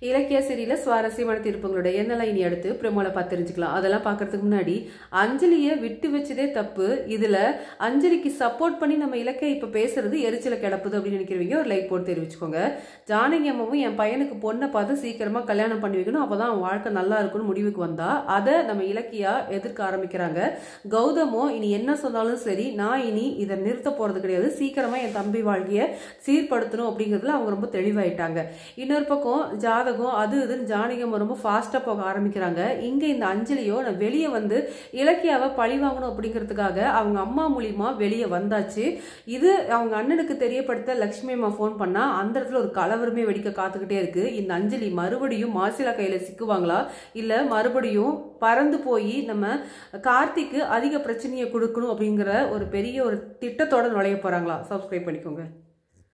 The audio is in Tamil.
இலக்கிய சிறியில சுவாரஸ்யமான திருப்பங்களோட என்னெல்லாம் இனி அடுத்து பிரமோல பார்த்து தெரிஞ்சுக்கலாம் அதெல்லாம் பார்க்கறதுக்கு முன்னாடி அஞ்சலியை விட்டு வச்சதே தப்பு இதுல அஞ்சலிக்கு சப்போர்ட் பண்ணி நம்ம இலக்கிய இப்ப பேசுறது எரிச்சல கிடப்புது அப்படின்னு நினைக்கிறவங்க ஒரு லைக் போட்டு தெரிவிச்சுக்கோங்க ஜானகி அம்மாவும் என் பையனுக்கு பொண்ணை பார்த்து சீக்கிரமா கல்யாணம் பண்ணி வைக்கணும் அப்பதான் அவன் வாழ்க்கை நல்லா இருக்கும்னு முடிவுக்கு வந்தா அதை நம்ம இலக்கியா எதிர்க்க ஆரம்பிக்கிறாங்க கௌதமோ இனி என்ன சொன்னாலும் சரி நான் இனி இதை நிறுத்த போறது கிடையாது சீக்கிரமா என் தம்பி வாழ்க்கையை சீர்படுத்தணும் அப்படிங்கிறதுல அவங்க ரொம்ப தெளிவாயிட்டாங்க இன்னொரு பக்கம் ஜாதகம் அது இதுன்னு ஜானகம் ரொம்ப ஃபாஸ்ட்டாக போக ஆரம்பிக்கிறாங்க இங்கே இந்த அஞ்சலியோ நான் வெளியே வந்து இலக்கியாவை பழி வாங்கணும் அப்படிங்கிறதுக்காக அவங்க அம்மா மூலியமா வெளியே வந்தாச்சு இது அவங்க அண்ணனுக்கு தெரியப்படுத்த லக்ஷ்மி அம்மா ஃபோன் பண்ணா அந்த இடத்துல ஒரு கலவரமே வெடிக்க காத்துக்கிட்டே இருக்கு இந்த அஞ்சலி மறுபடியும் மாசிலா கையில சிக்குவாங்களா இல்ல மறுபடியும் பறந்து போய் நம்ம கார்த்திக்கு அதிக பிரச்சனையை கொடுக்கணும் அப்படிங்கிற ஒரு பெரிய ஒரு திட்டத்தோட நுழைய போறாங்களா சப்ஸ்கிரைப் பண்ணிக்கோங்க